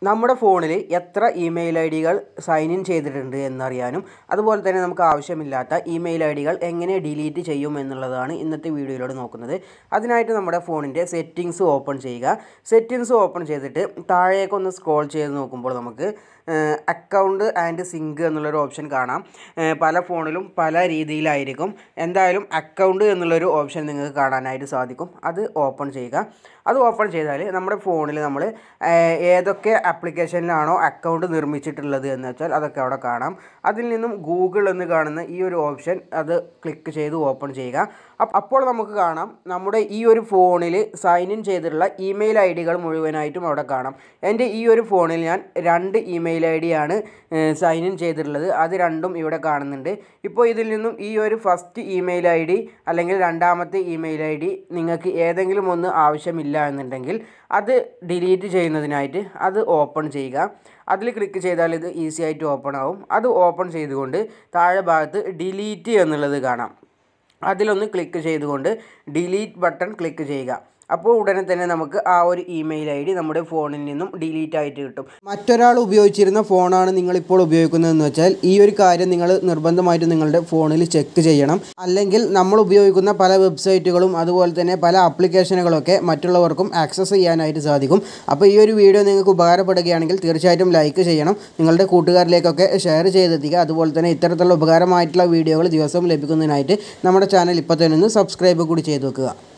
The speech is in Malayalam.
നമ്മുടെ ഫോണിൽ എത്ര ഇമെയിൽ ഐ ഡികൾ സൈൻ ഇൻ ചെയ്തിട്ടുണ്ട് എന്നറിയാനും അതുപോലെ തന്നെ നമുക്ക് ആവശ്യമില്ലാത്ത ഇമെയിൽ ഐ ഡികൾ എങ്ങനെ ഡിലീറ്റ് ചെയ്യും എന്നുള്ളതാണ് ഇന്നത്തെ വീഡിയോയിലൂടെ നോക്കുന്നത് അതിനായിട്ട് നമ്മുടെ ഫോണിൻ്റെ സെറ്റിങ്സ് ഓപ്പൺ ചെയ്യുക സെറ്റിങ്സ് ഓപ്പൺ ചെയ്തിട്ട് താഴേക്കൊന്ന് സ്ക്രോൾ ചെയ്ത് നോക്കുമ്പോൾ നമുക്ക് അക്കൗണ്ട് ആൻഡ് സിങ്ക് എന്നുള്ളൊരു ഓപ്ഷൻ കാണാം ഏഹ് പല ഫോണിലും പല രീതിയിലായിരിക്കും എന്തായാലും അക്കൗണ്ട് എന്നുള്ളൊരു ഓപ്ഷൻ നിങ്ങൾക്ക് കാണാനായിട്ട് സാധിക്കും അത് ഓപ്പൺ ചെയ്യുക അത് ഓപ്പൺ ചെയ്താൽ നമ്മുടെ ഫോണിൽ നമ്മൾ ഏഹ് ഏതൊക്കെ ആപ്ലിക്കേഷനിലാണോ അക്കൗണ്ട് നിർമ്മിച്ചിട്ടുള്ളത് എന്ന് വെച്ചാൽ അതൊക്കെ അവിടെ കാണാം അതിൽ നിന്നും ഗൂഗിൾ എന്ന് കാണുന്ന ഈ ഒരു ഓപ്ഷൻ അത് ക്ലിക്ക് ചെയ്ത് ഓപ്പൺ ചെയ്യുക അപ്പ- അപ്പോൾ നമുക്ക് കാണാം നമ്മുടെ ഈ ഒരു ഫോണിൽ സൈൻ ഇൻ ചെയ്തിട്ടുള്ള ഇമെയിൽ ഐ ഡികൾ മുഴുവനായിട്ടും അവിടെ കാണാം എൻ്റെ ഈ ഒരു ഫോണിൽ ഞാൻ രണ്ട് ഇമെയിൽ ഐ ഡിയാണ് സൈൻ ഇൻ ചെയ്തിട്ടുള്ളത് അത് രണ്ടും ഇവിടെ കാണുന്നുണ്ട് ഇപ്പോൾ ഇതിൽ നിന്നും ഈ ഒരു ഫസ്റ്റ് ഇമെയിൽ ഐ ഡി അല്ലെങ്കിൽ രണ്ടാമത്തെ ഇമെയിൽ ഐ ഡി നിങ്ങൾക്ക് ഏതെങ്കിലും ഒന്ന് ആവശ്യമില്ല എന്നുണ്ടെങ്കിൽ അത് ഡിലീറ്റ് ചെയ്യുന്നതിനായിട്ട് അത് ഓപ്പൺ ചെയ്യുക അതിൽ ക്ലിക്ക് ചെയ്താൽ ഇത് ഈസി ആയിട്ട് ഓപ്പൺ ആവും അത് ഓപ്പൺ ചെയ്തുകൊണ്ട് താഴെ ഭാഗത്ത് ഡിലീറ്റ് എന്നുള്ളത് കാണാം അതിലൊന്ന് ക്ലിക്ക് ചെയ്തുകൊണ്ട് ഡിലീറ്റ് ബട്ടൺ ക്ലിക്ക് ചെയ്യുക അപ്പോൾ ഉടനെ തന്നെ നമുക്ക് ആ ഒരു ഇമെയിൽ ഐ ഡി നമ്മുടെ ഫോണിൽ നിന്നും ഡിലീറ്റ് ആയിട്ട് കിട്ടും മറ്റൊരാൾ ഉപയോഗിച്ചിരുന്ന ഫോണാണ് നിങ്ങളിപ്പോൾ ഉപയോഗിക്കുന്നതെന്ന് വെച്ചാൽ ഈ ഒരു കാര്യം നിങ്ങൾ നിർബന്ധമായിട്ടും നിങ്ങളുടെ ഫോണിൽ ചെക്ക് ചെയ്യണം അല്ലെങ്കിൽ നമ്മൾ ഉപയോഗിക്കുന്ന പല വെബ്സൈറ്റുകളും അതുപോലെ തന്നെ പല ആപ്ലിക്കേഷനുകളൊക്കെ മറ്റുള്ളവർക്കും ആക്സസ് ചെയ്യാനായിട്ട് സാധിക്കും അപ്പോൾ ഈ ഒരു വീഡിയോ നിങ്ങൾക്ക് ഉപകാരപ്പെടുകയാണെങ്കിൽ തീർച്ചയായിട്ടും ലൈക്ക് ചെയ്യണം നിങ്ങളുടെ കൂട്ടുകാരിലേക്കൊക്കെ ഷെയർ ചെയ്തെത്തിക്കുക അതുപോലെ തന്നെ ഇത്തരത്തിലുള്ള ഉപകാരമായിട്ടുള്ള വീഡിയോകൾ ദിവസവും ലഭിക്കുന്നതിനായിട്ട് നമ്മുടെ ചാനൽ ഇപ്പോൾ തന്നെ ഒന്ന് സബ്സ്ക്രൈബ് കൂടി ചെയ്ത് വെക്കുക